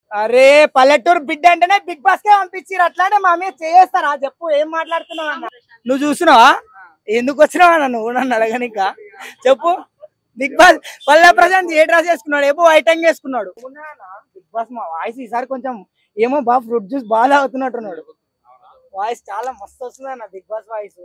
అరే పల్లెటూరు బిడ్డ అంటేనే బిగ్ బాస్ కే పంపించారు అట్లానే మా మీద చేస్తారా చెప్పు ఏం మాట్లాడుతున్నావు అన్న నువ్వు చూసినావా ఎందుకు వచ్చినావా అన్న నువ్వు నన్ను అడగనిక చెప్పు బిగ్ బాస్ పల్లె ప్రశాంత్ ఏ డ్రెస్ వేసుకున్నాడు ఏమో ఐటమ్ వేసుకున్నాడు బిగ్ బాస్ మా వాయిస్ ఈసారి కొంచెం ఏమో బాగా ఫ్రూట్ జ్యూస్ బాగా తాగుతున్నట్టున్నాడు వాయిస్ చాలా మస్తు వస్తుంది అన్న బిగ్ బాస్ వాయిస్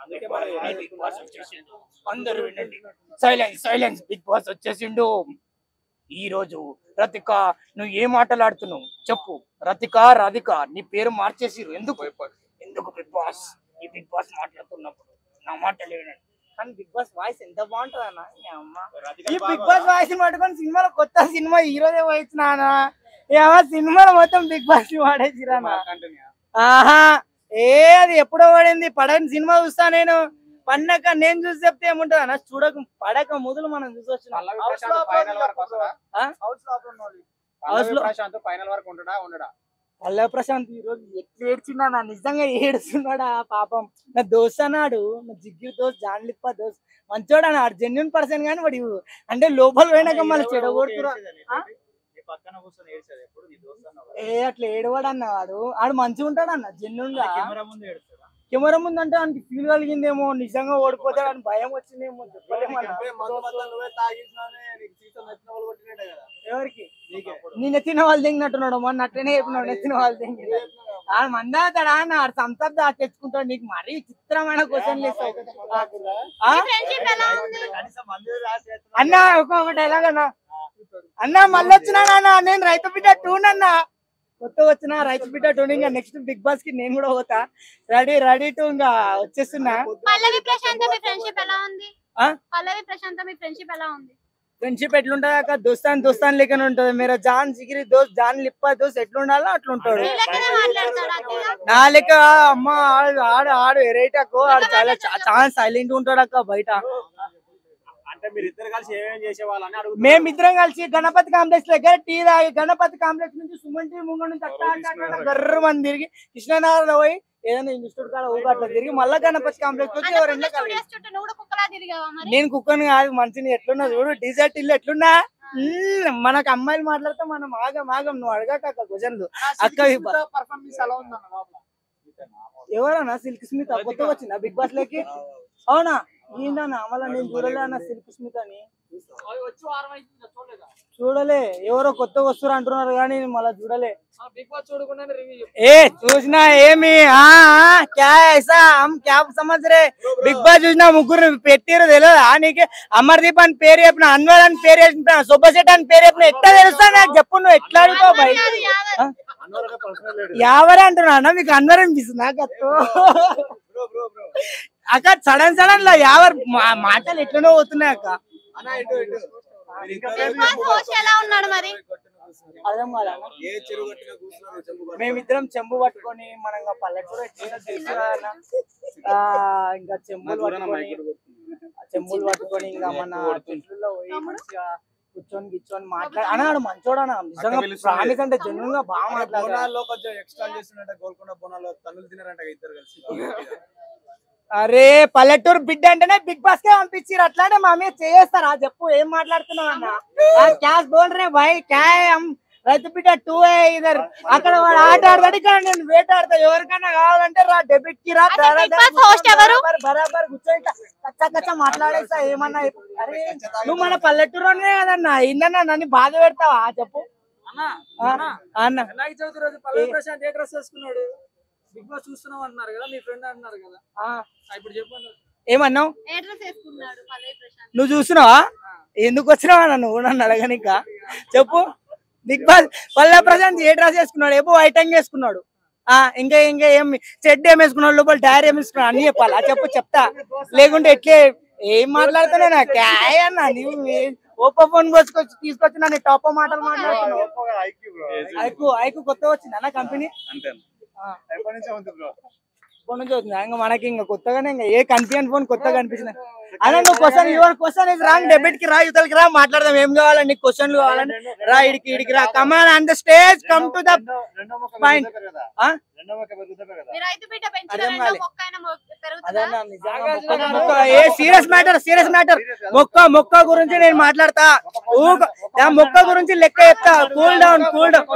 అందరూ వినండి సైలెన్స్ సైలెన్స్ బిగ్ బాస్ వచ్చేసిండు ఈ రోజు రతిక నువ్వు ఏ మాటలు ఆడుతున్నావు చెప్పు రతిక రాధిక నీ పేరు మార్చేసిరు ఎందుకు ఎందుకు బిగ్ బాస్ ఈ బిగ్ బాస్ మాట్లాడుతున్నప్పుడు నా మాటలు వినండి కానీ బిగ్ బాస్ వాయిస్ ఎంత బాగుంటుంది అన్న ఈ అమ్మ ఈ బిగ్ బాస్ వాయిస్ పట్టుకొని సినిమాలో కొత్త సినిమా హీరోదే వాయిస్తున్నానా ఏమో సినిమాలో మొత్తం బిగ్ బాస్ వాడేసిరానా ఆహా ఏ అది ఎప్పుడో పడింది పడని సినిమా చూస్తా నేను పన్నాక నేను చూసి చెప్తే ఏముంటది అన్న చూడక పడక మొదలు మనం చూసి పల్లవి ప్రశాంత్ ఫైనల్ వరకు వస్తుందా ఆ? పల్లవి House లో- ప్రశాంత్ ఫైనల్ వరకు ఉంటాడా ఉండడా పల్లె ప్రశాంత్ ఈ రోజు ఎట్లా ఏడ్చిండా నా నిజంగా ఏడుస్తున్నాడా పాపం నా దోస్త్ అన్నాడు నా జిగ్గిరి దోస్త్ జాన్ లిప్ప దోస్త్ మంచోడు అన్నాడు జెన్యున్ పర్సన్ కానీ వాడు అంటే లోపల పోయినాక మళ్ళీ చెడగొడుతురా ఆ? పక్కన కూర్చొని ఏడ్చేది ఎప్పుడు నీ దోస్త్ అన్నావు ఏ అట్లా ఏడవాడు అన్న వాడు ఆడు మంచిగా ఉంటాడు అన్న జెన్యున్ గా కెమెరా ముందు ఏడుస్తాడా కెమెరా ముందు అంటే ఆయనకి ఫీల్ కలిగిందేమో నిజంగా ఓడిపోతాడు అని భయం వచ్చిందేమో చెప్పలేము అన్న. ఎవరికి నేను ఎత్తిన వాళ్ళు దిగినట్టున్నాడు మొన్న అట్లనే చెప్పినాడు ఎత్తిన వాళ్ళు దిగి ఆ మందాతాడా అన్న ఆడు సంతప్ తెచ్చుకుంటాడు నీకు మరీ చిత్రమైన క్వశ్చన్లు ఇస్తావు ఆ? ఫ్రెండ్షిప్ ఎలా ఉంది అన్న ఒక్కొక్కటి ఎలాగన్నా అన్న మళ్ళీ వచ్చినాడు అన్న నేను రైతు బిడ్డ టూన్ అన్న కొత్తగా వచ్చిన రైతు బిడ్డ టూన్ ఇంకా నెక్స్ట్ బిగ్ బాస్ కి నేను కూడా పోతా రెడీ రెడీ టు ఇంకా వచ్చేస్తున్నా పల్లవి ప్రశాంత్ మీ ఫ్రెండ్షిప్ ఎలా ఉంది ఆ? పల్లవి ప్రశాంత్ మీ ఫ్రెండ్షిప్ ఎలా ఉంది ఫ్రెండ్షిప్ ఎట్లుంటది అక్క దోస్తాన్ దోస్తాన్ లెక్కన ఉంటది మీరు జాన్ జిగిరి దోస్త్ జాన్ లిప్ప దోస్త్ ఎట్లుండాలో అట్లుంటాడు నీ లెక్కనే మాట్లాడతాడు అతిగా నా లెక్క అమ్మ ఆడు ఆడు ఆడు వెరైటీ అక్క ఆడు చాలా చా- చాలా సైలెంట్ ఉంటాడు అక్క బయట అంటే మీరు ఇద్దరు కలిసి ఏమేమి చేసేవాళ్ళని అడుగు మేమిద్దరం కలిసి గణపతి కాంప్లెక్స్ దగ్గర టీ తాగి గణపతి కాంప్లెక్స్ నుంచి సుమన్ టీ ముంగ నుంచి అట్లా అట్లా అట్లా గర్ర మంది తిరిగి కృష్ణనగర్ లో పోయి ఏదైనా ఇన్స్టిట్యూట్ కాడ ఊగా అట్లా తిరిగి మళ్ళా గణపతి కాంప్లెక్స్ వచ్చి ఎవరు ఎండ కలిగి స్టూడియోస్ చుట్టూ నువ్వు కూడా కుక్కలా తిరిగావా మరి నేను కుక్కని కాదు మనిషిని ఎట్లున్నా చూడు డీజర్ట్ ఇల్లు ఎట్లున్నా మ్మ్, మనకు అమ్మాయిలు మాట్లాడితే మనం ఆగం ఆగం నువ్వు అడగక అక్క క్వశ్చన్లు అక్క పర్ఫార్మెన్స్ ఎలా ఉందన్న లోపల ఎవరన్నా సిల్క్ స్మిత్ కొత్తగా వచ్చిందా బిగ్ బాస్ లోకి అవునా ఏంటన్నా మళ్ళీ నేను చూడలే అన్న సిల్క్ స్మిత్ అని వచ్చి వారం అవుతుంది చూడలేదా చూడలే ఎవరో కొత్తగా వస్తారు అంటున్నారు కానీ నేను మళ్ళీ చూడలే బిగ్ బాస్ చూడకుండానే రివ్యూ ఏ చూసినా ఏమి ఆ ఆ, క్యా ఐసా హమ్ క్యా సమझ రే బిగ్ బాస్ చూసినా ముగ్గురు పెట్టిరు తెలియదు నీకు అమర్దీప్ అని పేరు చెప్పిన అన్వర్ అని పేరు చెప్పిన శుభశెట్ అని పేరు చెప్పిన ఎట్లా తెలుస్తా నాకు చెప్పు నువ్వు ఎట్లా అడుగుతావు బయట అది యావత్. ఆ? యావరే అంటున్నా అన్న మీకు అన్వర్ అనిపిస్తుంది నాకు అత్తో. అక్క సడన్ సడన్ లో యావర్ మా- మాటలు ఎట్లనో పోతున్నాయి అక్క బిగ్ బాస్ హోస్ట్ ఎలా ఉన్నాడు మరి అర్థం కాదా అన్న? మేమిద్దరం చెంబు పట్టుకొని మనం ఇంకా పల్లెటూరు ఎట్లా తెలుసు కదా అన్న? ఆ, ఇంకా చెంబులు పట్టుకొని ఆ చెంబులు పట్టుకొని ఇంకా మన చెట్లలో పోయి మంచిగా కూర్చొని గిచ్చొని మాట్లాడి అన్నాడు మంచోడు అన్న నిజంగా ప్రామిస్ అంటే జెన్యున్ గా బాగా మాట్లాడాడు బోనాల్లో కొంచెం ఎక్స్ట్రా చేస్తున్నట్ట గోల్కొండ బోనాల్లో తన్నులు తినారంట ఇద్దరు కలిసి అరే పల్లెటూరు బిడ్డ అంటేనే బిగ్ బాస్ కే పంపించారు అట్లానే మా మీద చేస్తారా చెప్పు ఏం మాట్లాడుతున్నావు అన్న ఆ, క్యాస్ బోల్ రే భాయ్ క్యా హై హమ్ రైతు బిడ్డ టూ ఇదర్ అక్కడ వాడు ఆట ఆడతాడు ఇక్కడ నేను వేట ఆడతా ఎవరికైనా కావాలంటే రా డెబిట్ కి రా అయితే బరాబర్ Big Boss host ఎవరు? బరాబర్ బరాబర్ కూర్చొని కచ్చా కచ్చా మాట్లాడేస్తా ఏమన్నా అరే నువ్వు మన పల్లెటూరులోనే కదన్నా ఏందన్నా నన్ను బాధ పెడతావా చెప్పు ఆ, అన్న వినాయక చవితి రోజు పల్లవి ప్రశాంత్ ఏ డ్రెస్ వేసుకున్నాడు బిగ్ బాస్ చూస్తున్నాం అంటున్నారు కదా మీ ఫ్రెండ్ అంటున్నారు కదా ఆ, ఆ, ఇప్పుడు చెప్పండి ఏమన్నావు ఏ డ్రెస్ వేసుకున్నాడు పల్లవి ప్రశాంత్ నువ్వు చూసినావా ఎందుకు వచ్చినావా నన్ను నన్ను అడగనిక చెప్పు బిగ్ బాస్ పల్లె ప్రశాంత్ ఏ డ్రెస్ వేసుకున్నాడు ఏమో ఐటమ్ వేసుకున్నాడు ఆ ఇంకా ఇంకా ఏం చెడ్డ ఏం వేసుకున్నాడు లోపల టైర్ ఏం వేసుకున్నాడు అన్ని చెప్పాలా చెప్పు చెప్తా లేకుంటే ఎట్లే ఏం మాట్లాడుతున్నా నా క్యాయ్ అన్న నీవు ఓపో ఫోన్ కొచ్చుకొచ్చి తీసుకొచ్చి నన్ను టాప్ మాటలు మాట్లాడుతున్నావు ఐకు ఐకు కొత్త వచ్చింది అన్న కంపెనీ ఎప్పటి నుంచో ఉంది బ్రో ఫోన్ నుంచి వచ్చింది ఇంకా మనకి ఇంకా కొత్తగానే ఇంకా ఏ కనిపించని ఫోన్ కొత్తగా కనిపించింది అన్న నువ్వు question your question is wrong debate కి రా యువతలకి రా మాట్లాడదాం ఏం కావాలండి నీకు క్వశ్చన్లు కావాలండి రా ఇడికి ఇడికి రా come on on the stage come to the రెండో- రెండో మొక్క Fine. పెరుగుతుంది కదా ఆ? రెండో మొక్క పెరుగుతుంది కదా మీరు రైతు బిడ్డ పెంచిన అర్థం రెండో కాలే. మొక్క అయినా మొ- పెరుగుతుందా నాగార్జున మొక్క a serious matter serious matter మొక్క మొక్క గురించి నేను మాట్లాడతా ఊగ ఆ మొక్క గురించి లెక్క చెప్తా కూల్ డౌన్ కూల్ డౌన్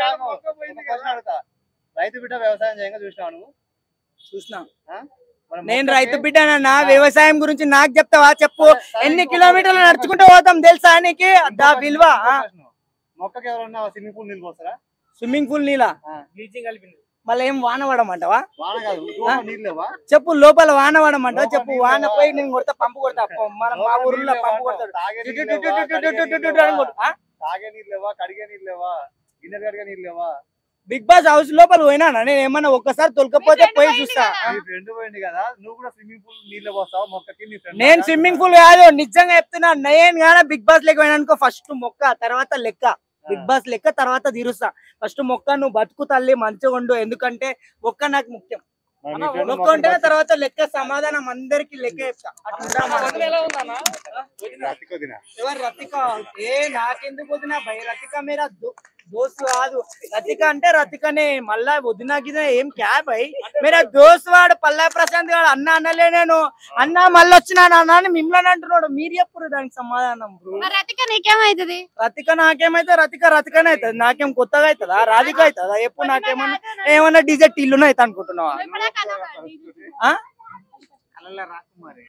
రైతు బిడ్డ వ్యవసాయం చేయంగా చూసినావు నువ్వు చూసినా ఆ? మరి నేను మొక్కకి- రైతు బిడ్డనన్నా వ్యవసాయం గురించి నాకు చెప్తావా చెప్పు ఎన్ని కిలోమీటర్లు నడుచుకుంటూ పోతాం తెలుసా నీకు దా విలువ మొక్కకి ఎవరన్నా స్విమ్మింగ్ పూల్ నీళ్ళు పోస్తారా స్విమ్మింగ్ పూల్ నీలా బ్లీచింగ్ కలిపింది మళ్ళీ ఏం వాన పడమంటావా వాన కాదు లోపల నీళ్ళు లేవా చెప్పు లోపల వాన పడమంటావా లోపల చెప్పు నీళ్ళు వాన లేవా? పోయి నేను కొడతా పంపు కొడతా అప్ప మన మా లోపల ఊర్లో నీళ్ళు పంపు లేవా? కొడతాడు తాగే టు నీళ్ళు టు టు లేవా? టు టు టు కడిగే టు టు నీళ్ళు అని లేవా? కొట్టు. ఆ? తాగే నీళ్ళు లేవా కడిగే నీళ్ళు లేవా గిన్నెలు కడిగే నీళ్ళు లేవా బిగ్ బాస్ హౌస్ లోపల పోయినా నేను ఏమన్నా ఒక్కసారి తొలకపోతే మీ పోయి friend చూస్తా పోయింది ఆ? నీ ఫ్రెండ్ పోయింది కదా నువ్వు కూడా స్విమ్మింగ్ పూల్ నీళ్ళు పోస్తావు మొక్కకి నీ ఫ్రెండ్ నేను స్విమ్మింగ్ పూల్ కాదు నిజంగా చెప్తున్నా నేను కానీ బిగ్ బాస్ లెక్క పోయినానుకో ఫస్ట్ మొక్క తర్వాత లెక్క బిగ్ బాస్ లెక్క తర్వాత తీరుస్తా ఫస్ట్ మొక్క నువ్వు బతుకు తల్లి మంచిగా ఉండు ఎందుకంటే మొక్క నాకు ముఖ్యం మొక్క ఉంటేనే తర్వాత లెక్క సమాధానం అందరికి లెక్క చెప్తా అట్లా వదిన ఉండాలి. ఎలా ఉందన్న ఎవరు రతిక ఏ నాకెందుకు వదిన భయ రతిక మీరా దో- దోస్తు కాదు రతిక అంటే రతికనే మళ్ళా వదిన గిదిన ఏం క్యాబ్ అయి మీరా దోస్తు వాడు పల్లా ప్రశాంత్ గాడు అన్న అన్నలే నేను అన్న మళ్ళీ వచ్చినా అన్న అని మిమ్మల్ని అంటున్నాడు మీరు చెప్పురు దానికి సమాధానం బ్రో మరి రతిక నీకేమైతుంది రతిక నాకేమైతే రతిక రతికనే అవుతుంది నాకేం కొత్తగా అవుతుందా రాధిక అవుతుందా ఎప్పుడు నాకేమన్నా ఏమన్నా డీజే టిల్లునే అవుతా అనుకుంటున్నావా ఇప్పుడు కలవరా? ఆ? అలా రాకుమారి